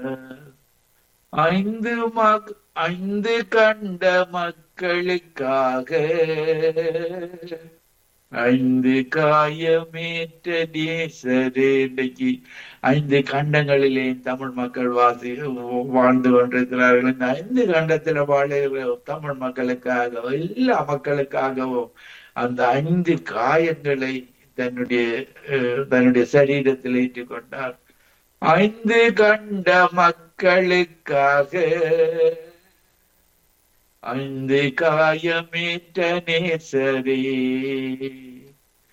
ஐந்து மக் ஐந்து கண்ட மக்களுக்காக ஐந்து காயமேற்ற நேசரே இன்னைக்கு ஐந்து கண்டங்களிலே தமிழ் மக்கள் வாசி வாழ்ந்து கொண்டிருக்கிறார்கள் இந்த ஐந்து கண்டத்தில் வாழுகிற தமிழ் மக்களுக்காக எல்லா மக்களுக்காகவும் அந்த ஐந்து காயங்களை தன்னுடைய அஹ், தன்னுடைய சரீரத்தில் ஏற்றுக் கொண்டார் ஐந்து கண்ட மக்களுக்காக ஐந்து காயமேற்ற நேசரே